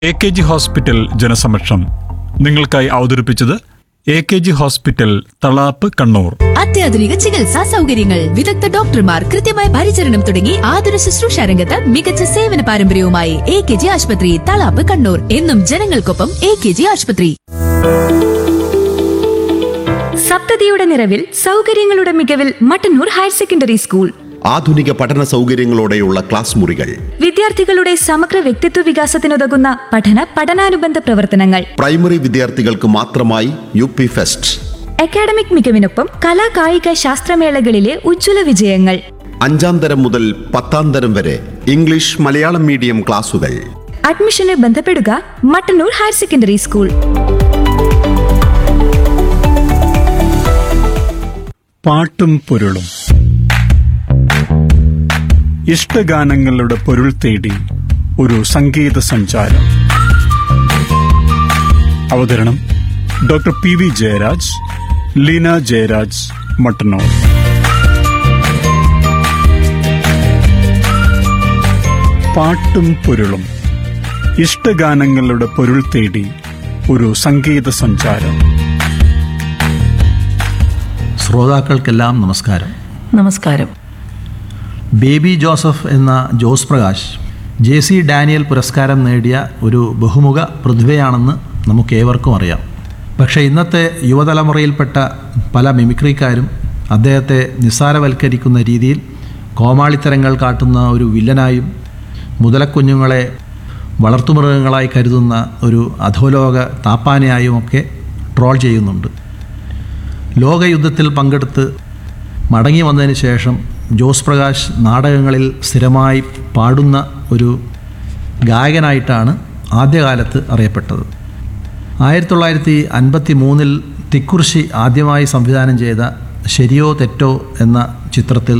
A K G hospital ജനസമക്ഷം നിങ്ങൾക്കായി അവതരിപ്പിച്ചത് A K G hospital Thalap Kannur അത്യാധുനിക ചികിത്സാ സൗകര്യങ്ങൾ വിദഗ്ധ ഡോക്ടർമാർ കൃത്യമായ പരിചരണം തുടങ്ങി ആതുര ശുശ്രൂഷ രംഗത്ത് മികച്ച സേവന പാരമ്പര്യവുമായി എ കെ ജി ആശുപത്രി തളാപ്പ് കണ്ണൂർ എന്നും ജനങ്ങൾക്കൊപ്പം എ കെ ജി ആശുപത്രി സപ്തതിയുടെ നിറവിൽ സൗകര്യങ്ങളുടെ മികവിൽ മട്ടന്നൂർ ഹയർ സെക്കൻഡറി സ്കൂൾ ആധുനിക പഠന സൗകര്യങ്ങളോടെയുള്ള ക്ലാസ് മുറികൾ വിദ്യാർത്ഥികളുടെ സമഗ്ര വ്യക്തിത്വ വികാസത്തിനുതകുന്ന പഠന പഠനാനുബന്ധ പ്രവർത്തനങ്ങൾ പ്രൈമറി വിദ്യാർത്ഥികൾക്ക് മാത്രമായി യു പി ഫെസ്റ്റ് അക്കാഡമിക് മികവിനൊപ്പം കലാ കായിക ശാസ്ത്രമേളകളിലെ ഉജ്ജ്വല വിജയങ്ങൾ അഞ്ചാം തരം മുതൽ പത്താം തരം വരെ ഇംഗ്ലീഷ് മലയാളം മീഡിയം ക്ലാസുകൾ അഡ്മിഷന് ബന്ധപ്പെടുക മട്ടന്നൂർ ഹയർ സെക്കൻഡറി സ്കൂൾ പാട്ടും പൊരുളും ഇഷ്ടഗാനങ്ങളുടെ പൊരുൾ തേടി ഒരു സംഗീത സഞ്ചാരം അവതരണം doctor P V Jayaraj Leena Jayaraj Mattannur പാട്ടും പൊരുളും ഇഷ്ടഗാനങ്ങളുടെ പൊരുൾ തേടി ഒരു സംഗീത സഞ്ചാരം ശ്രോതാക്കൾക്കെല്ലാം നമസ്കാരം നമസ്കാരം ബേബി ജോസഫ് എന്ന Jose Prakash J C Daniel പുരസ്കാരം നേടിയ ഒരു ബഹുമുഖ പ്രതിഭയാണെന്ന് നമുക്കേവർക്കും അറിയാം പക്ഷേ ഇന്നത്തെ യുവതലമുറയിൽപ്പെട്ട പല മിമിക്രിക്കാരും അദ്ദേഹത്തെ നിസ്സാരവൽക്കരിക്കുന്ന രീതിയിൽ കോമാളിത്തരങ്ങൾ കാട്ടുന്ന ഒരു വില്ലനായും മുതലക്കുഞ്ഞുങ്ങളെ വളർത്തുമൃഗങ്ങളായി കരുതുന്ന ഒരു അധോലോക താപ്പാനയായുമൊക്കെ ട്രോൾ ചെയ്യുന്നുണ്ട് ലോകയുദ്ധത്തിൽ പങ്കെടുത്ത് മടങ്ങി വന്നതിന് ശേഷം ജോസ് പ്രകാശ് നാടകങ്ങളിൽ സ്ഥിരമായി പാടുന്ന ഒരു ഗായകനായിട്ടാണ് ആദ്യകാലത്ത് അറിയപ്പെട്ടത് ആയിരത്തി തൊള്ളായിരത്തി അൻപത്തി മൂന്നിൽ തിക്കുറിശി ആദ്യമായി സംവിധാനം ചെയ്ത ശരിയോ തെറ്റോ എന്ന ചിത്രത്തിൽ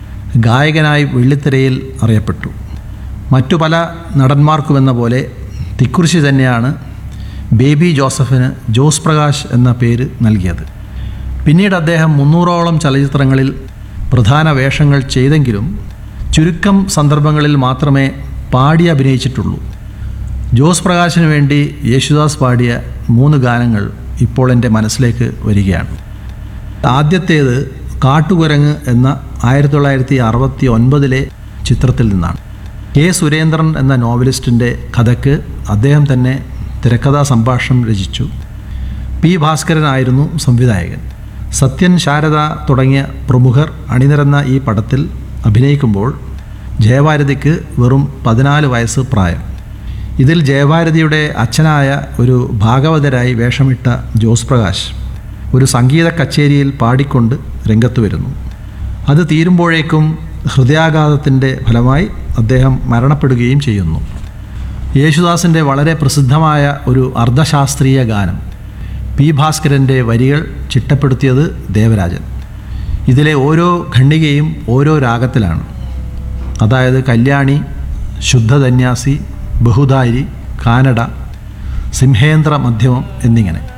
ഗായകനായി വെള്ളിത്തിരയിൽ അറിയപ്പെട്ടു മറ്റു പല നടന്മാർക്കുമെന്ന പോലെ തിക്കുറിശി തന്നെയാണ് ബേബി ജോസഫിന് ജോസ് പ്രകാശ് എന്ന പേര് നൽകിയത് പിന്നീട് അദ്ദേഹം മുന്നൂറോളം ചലച്ചിത്രങ്ങളിൽ പ്രധാന വേഷങ്ങൾ ചെയ്തെങ്കിലും ചുരുക്കം സന്ദർഭങ്ങളിൽ മാത്രമേ പാടി അഭിനയിച്ചിട്ടുള്ളൂ ജോസ് പ്രകാശിന് വേണ്ടി യേശുദാസ് പാടിയ മൂന്ന് ഗാനങ്ങൾ ഇപ്പോൾ എൻ്റെ മനസ്സിലേക്ക് വരികയാണ് ആദ്യത്തേത് കാട്ടുകുരങ്ങ് എന്ന ആയിരത്തി തൊള്ളായിരത്തി അറുപത്തി ഒൻപതിലെ ചിത്രത്തിൽ നിന്നാണ് കെ സുരേന്ദ്രൻ എന്ന നോവലിസ്റ്റിൻ്റെ കഥയ്ക്ക് അദ്ദേഹം തന്നെ തിരക്കഥാ സംഭാഷണം രചിച്ചു പി ഭാസ്കരനായിരുന്നു സംവിധായകൻ സത്യൻ ശാരദ തുടങ്ങിയ പ്രമുഖർ അണിനിരന്ന ഈ പടത്തിൽ അഭിനയിക്കുമ്പോൾ ജയഭാരതിക്ക് വെറും പതിനാല് വയസ്സ് പ്രായം ഇതിൽ ജയഭാരതിയുടെ അച്ഛനായ ഒരു ഭാഗവതരായി വേഷമിട്ട ജോസ് പ്രകാശ് ഒരു സംഗീത കച്ചേരിയിൽ പാടിക്കൊണ്ട് രംഗത്ത് വരുന്നു അത് തീരുമ്പോഴേക്കും ഹൃദയാഘാതത്തിൻ്റെ ഫലമായി അദ്ദേഹം മരണപ്പെടുകയും ചെയ്യുന്നു യേശുദാസിൻ്റെ വളരെ പ്രസിദ്ധമായ ഒരു അർദ്ധശാസ്ത്രീയ ഗാനം പി ഭാസ്കരൻ്റെ വരികൾ ചിട്ടപ്പെടുത്തിയത് ദേവരാജൻ ഇതിലെ ഓരോ ഖണ്ഡികയും ഓരോ രാഗത്തിലാണ് അതായത് കല്യാണി ശുദ്ധധന്യാസി ബഹുധാരി കാനഡ സിംഹേന്ദ്ര മധ്യമം എന്നിങ്ങനെ